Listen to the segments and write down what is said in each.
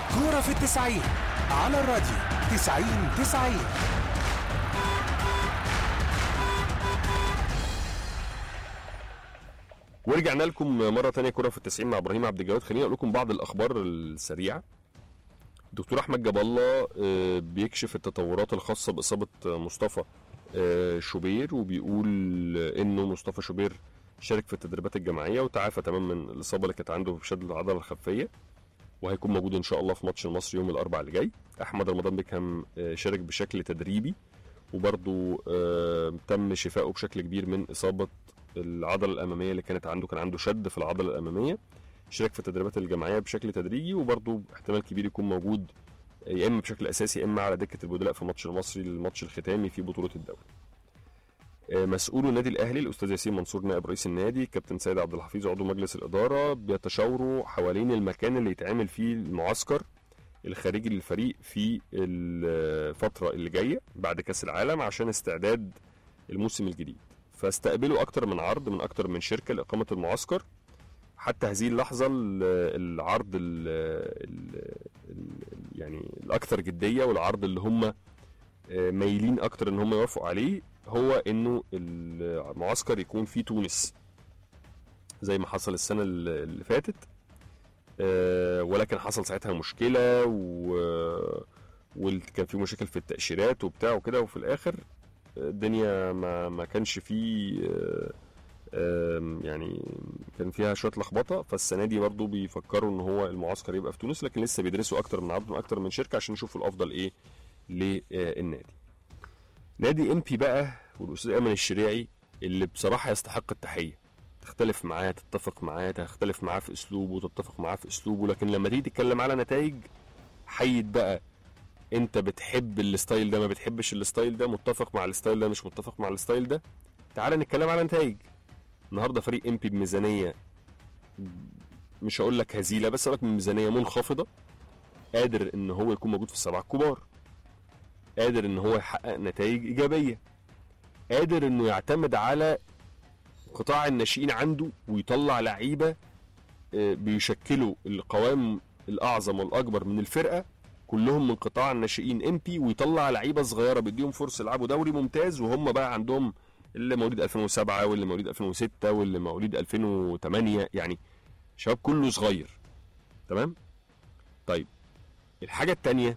كورة في التسعين على الراديو تسعين تسعين ورجعنا لكم مرة تانية كرة في التسعين مع إبراهيم عبد الجواد خليني أقول لكم بعض الأخبار السريعة دكتور أحمد جاب الله آه، بيكشف التطورات الخاصة بإصابة مصطفى آه، شوبير وبيقول إنه مصطفى شوبير شارك في التدريبات الجماعية وتعافى تماما من الإصابة اللي كانت عنده في شد العضلة الخلفية وهيكون موجود إن شاء الله في ماتش المصري يوم الأربعاء اللي جاي أحمد رمضان بيكهام آه، شارك بشكل تدريبي وبرضه آه، تم شفائه بشكل كبير من إصابة العضله الاماميه اللي كانت عنده كان عنده شد في العضله الاماميه شارك في التدريبات الجماعيه بشكل تدريجي وبرضه احتمال كبير يكون موجود يا اما بشكل اساسي يا اما على دكه البدلاء في الماتش المصري الماتش الختامي في بطوله الدوري. آه، مسؤول النادي الاهلي الاستاذ ياسين منصور نائب رئيس النادي كابتن سيد عبد الحفيظ عضو مجلس الاداره بيتشاوروا حوالين المكان اللي يتعمل فيه المعسكر الخارجي للفريق في الفتره اللي جايه بعد كاس العالم عشان استعداد الموسم الجديد. فاستقبلوا اكتر من عرض من اكتر من شركه لاقامه المعسكر حتى هذه اللحظه ال- العرض ال ال ال يعني الاكثر جديه والعرض اللي هم آه، مايلين اكتر ان هم يوافقوا عليه هو انه المعسكر يكون في تونس زي ما حصل السنه اللي اللي فاتت آه، ولكن حصل ساعتها مشكله و وكان في مشاكل في التاشيرات وبتاع وكده وفي الاخر الدنيا ما ما كانش فيه آه، آم، يعني كان فيها شويه لخبطه فالسنه دي برضو بيفكروا ان هو المعسكر يبقى في تونس لكن لسه بيدرسوا اكتر من عرض من اكتر من شركه عشان يشوفوا الافضل ايه للنادي نادي ام بي بقى والاستاذ ايمن الشريعي اللي بصراحه يستحق التحيه تختلف معاه تتفق معاه تختلف معاه في اسلوبه تتفق معاه في اسلوبه لكن لما تيجي تتكلم على نتائج حيد بقى انت بتحب الستايل ده ما بتحبش الستايل ده متفق مع الستايل ده مش متفق مع الستايل ده تعال نتكلم على نتائج النهارده فريق ام بي بميزانيه مش هقول لك هزيله بس اقول لك بميزانيه منخفضه قادر ان هو يكون موجود في السبعه الكبار قادر ان هو يحقق نتائج ايجابيه قادر انه يعتمد على قطاع الناشئين عنده ويطلع لعيبه آه، بيشكلوا القوام الاعظم والاكبر من الفرقه كلهم من قطاع الناشئين ام بي ويطلع لعيبه صغيره بيديهم فرصه يلعبوا دوري ممتاز وهم بقى عندهم اللي مواليد 2007 واللي مواليد 2006 واللي مواليد 2008 يعني شباب كله صغير تمام طيب الحاجه التانية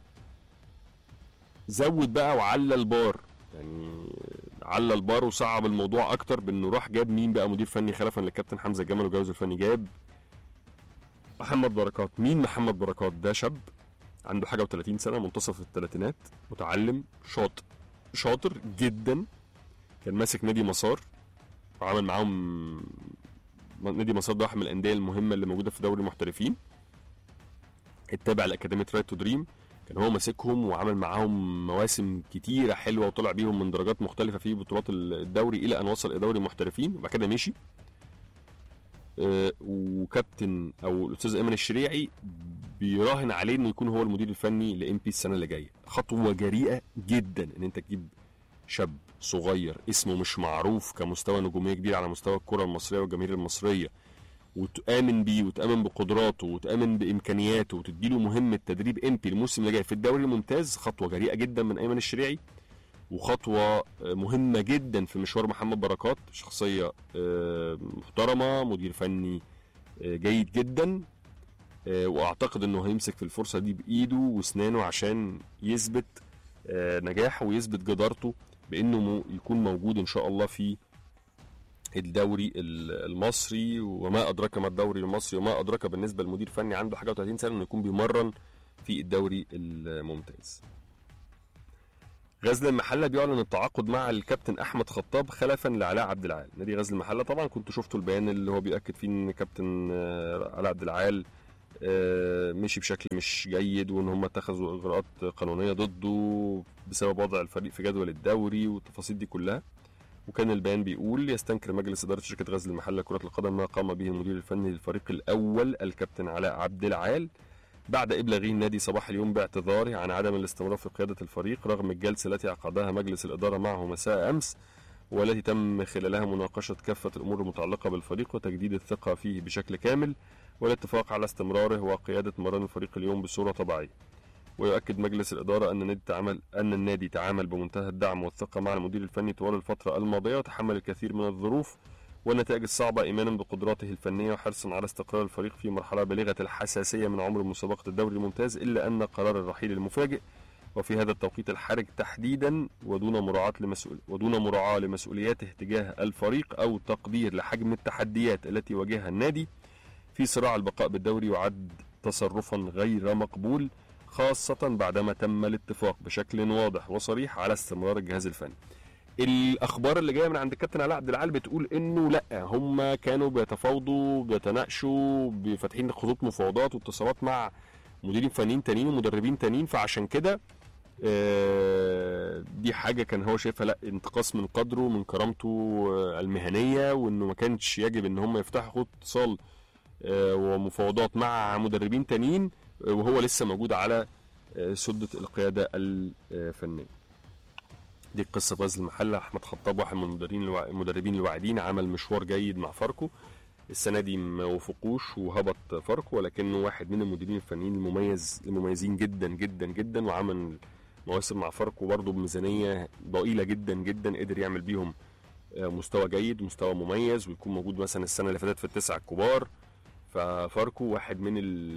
زود بقى وعلى البار يعني على البار وصعب الموضوع اكتر بانه راح جاب مين بقى مدير فني خلفا للكابتن حمزه جمال وجوز الفني جاب محمد بركات مين محمد بركات ده شاب عنده حاجه و30 سنه منتصف الثلاثينات متعلم شاطر شاطر جدا كان ماسك نادي مسار وعمل معاهم نادي مسار ده واحد من الانديه المهمه اللي موجوده في دوري المحترفين التابع لاكاديميه رايت تو دريم كان هو ماسكهم وعمل معاهم مواسم كتيره حلوه وطلع بيهم من درجات مختلفه في بطولات الدوري الى ان وصل الى دوري المحترفين وبعد كده مشي آه، وكابتن او الاستاذ ايمن الشريعي بيراهن عليه انه يكون هو المدير الفني لام بي السنه اللي جايه خطوه جريئه جدا ان انت تجيب شاب صغير اسمه مش معروف كمستوى نجوميه كبير على مستوى الكره المصريه والجماهير المصريه وتامن بيه وتامن بقدراته وتامن بامكانياته وتديله مهمه تدريب ام بي الموسم اللي جاي في الدوري الممتاز خطوه جريئه جدا من ايمن الشريعي وخطوه مهمه جدا في مشوار محمد بركات شخصيه آه، محترمه مدير فني آه، جيد جدا آه، واعتقد انه هيمسك في الفرصه دي بايده واسنانه عشان يثبت آه، نجاحه ويثبت جدارته بانه مو- يكون موجود ان شاء الله في الدوري ال- المصري وما ادراك ما الدوري المصري وما ادراك بالنسبه للمدير الفني عنده حاجه و30 سنه انه يكون بيمرن في الدوري الممتاز. غزل المحله بيعلن التعاقد مع الكابتن احمد خطاب خلفا لعلاء عبد العال نادي غزل المحله طبعا كنت شفتوا البيان اللي هو بياكد فيه ان كابتن آه، علاء عبد العال آه، مشي بشكل مش جيد وان هم اتخذوا اجراءات قانونيه ضده بسبب وضع الفريق في جدول الدوري والتفاصيل دي كلها وكان البيان بيقول يستنكر مجلس اداره شركه غزل المحله كره القدم ما قام به المدير الفني للفريق الاول الكابتن علاء عبد العال بعد ابلاغه النادي صباح اليوم باعتذاره عن عدم الاستمرار في قياده الفريق رغم الجلسه التي عقدها مجلس الاداره معه مساء امس والتي تم خلالها مناقشه كافه الامور المتعلقه بالفريق وتجديد الثقه فيه بشكل كامل والاتفاق على استمراره وقيادة مران الفريق اليوم بصورة طبيعية ويؤكد مجلس الإدارة أن النادي تعامل أن النادي تعامل بمنتهى الدعم والثقة مع المدير الفني طوال الفترة الماضية وتحمل الكثير من الظروف والنتائج الصعبة إيمانا بقدراته الفنية وحرصا على استقرار الفريق في مرحلة بالغة الحساسية من عمر مسابقة الدوري الممتاز إلا أن قرار الرحيل المفاجئ وفي هذا التوقيت الحرج تحديدا ودون مراعاة لمسؤول ودون مراعاة لمسؤولياته تجاه الفريق أو تقدير لحجم التحديات التي واجهها النادي في صراع البقاء بالدوري يعد تصرفا غير مقبول خاصة بعدما تم الاتفاق بشكل واضح وصريح على استمرار الجهاز الفني. الأخبار اللي جاية من عند الكابتن علاء عبد العال بتقول إنه لأ هم كانوا بيتفاوضوا بيتناقشوا بفاتحين خطوط مفاوضات واتصالات مع مديرين فنيين تانيين ومدربين تانيين فعشان كده آه، دي حاجة كان هو شايفها لا انتقاص من قدره من كرامته آه، المهنية وانه ما كانش يجب ان هم يفتحوا خطوط اتصال آه، ومفاوضات مع مدربين تانيين آه، وهو لسه موجود على آه، سدة القيادة الفنية دي قصة غزل المحلة أحمد خطاب واحد من المدربين الوع- المدربين الواعدين عمل مشوار جيد مع فاركو السنة دي ما وفقوش وهبط فاركو ولكنه واحد من المديرين الفنيين المميز المميزين جدا جدا جدا وعمل مواسم مع فاركو برضه بميزانية ضئيلة جدا جدا قدر يعمل بيهم آه، مستوى جيد مستوى مميز ويكون موجود مثلا السنة اللي فاتت في التسعة الكبار ففاركو واحد من ال-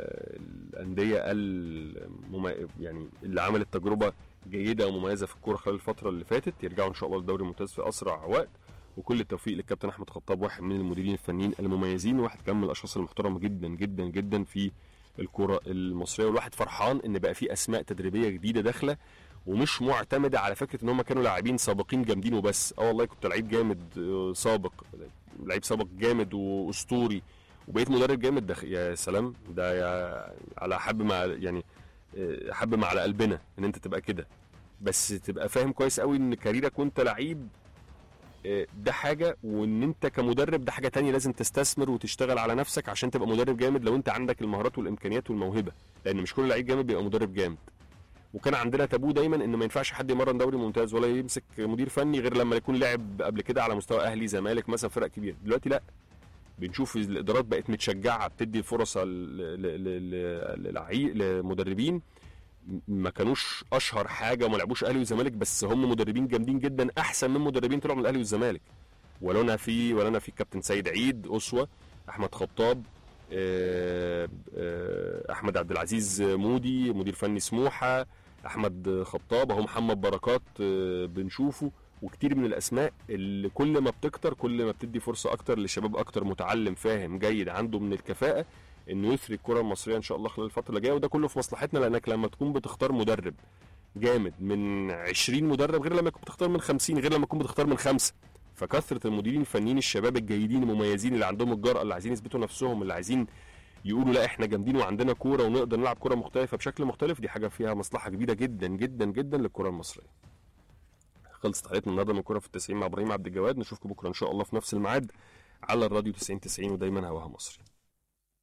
الأندية المم... يعني اللي عملت تجربة جيدة ومميزة في الكورة خلال الفترة اللي فاتت يرجعوا إن شاء الله للدوري الممتاز في أسرع وقت وكل التوفيق للكابتن أحمد خطاب واحد من المديرين الفنيين المميزين وواحد كمان من الأشخاص المحترمة جدا جدا جدا في الكرة المصرية والواحد فرحان إن بقى في أسماء تدريبية جديدة داخلة ومش معتمدة على فكرة إن هم كانوا لاعبين سابقين جامدين وبس اه والله كنت لعيب جامد آه، سابق لعيب سابق جامد وأسطوري وبقيت مدرب جامد ده يا سلام ده يا على حب مع يعني آه، حب مع على قلبنا ان انت تبقى كده بس تبقى فاهم كويس قوي ان كاريرك وانت لعيب آه، ده حاجه وان انت كمدرب ده حاجه تانية لازم تستثمر وتشتغل على نفسك عشان تبقى مدرب جامد لو انت عندك المهارات والامكانيات والموهبه لان مش كل لعيب جامد بيبقى مدرب جامد وكان عندنا تابو دايما ان ما ينفعش حد يمرن دوري ممتاز ولا يمسك مدير فني غير لما يكون لعب قبل كده على مستوى اهلي زمالك مثلا فرق كبيره دلوقتي لا بنشوف الادارات بقت متشجعه بتدي فرص ل- ل- ل- للعي- لمدربين ما كانوش اشهر حاجه وما لعبوش اهلي والزمالك بس هم مدربين جامدين جدا احسن من مدربين طلعوا من الاهلي والزمالك ولا انا في ولا انا في كابتن سيد عيد اسوه احمد خطاب آه، آه، احمد عبد العزيز مودي مدير فني سموحه احمد خطاب اهو محمد بركات آه، بنشوفه وكتير من الاسماء اللي كل ما بتكتر كل ما بتدي فرصه اكتر لشباب اكتر متعلم فاهم جيد عنده من الكفاءه انه يثري الكره المصريه ان شاء الله خلال الفتره اللي جايه وده كله في مصلحتنا لانك لما تكون بتختار مدرب جامد من 20 مدرب غير لما تكون بتختار من 50 غير لما تكون بتختار من خمسه فكثره المديرين الفنيين الشباب الجيدين المميزين اللي عندهم الجرأه اللي عايزين يثبتوا نفسهم اللي عايزين يقولوا لا احنا جامدين وعندنا كوره ونقدر نلعب كوره مختلفه بشكل مختلف دي حاجه فيها مصلحه كبيره جدا جدا جدا للكره المصريه. خلصت حلقتنا النهارده من كوره في التسعين مع ابراهيم عبد الجواد نشوفكم بكره ان شاء الله في نفس الميعاد على الراديو 90 90 ودايما هواها مصري.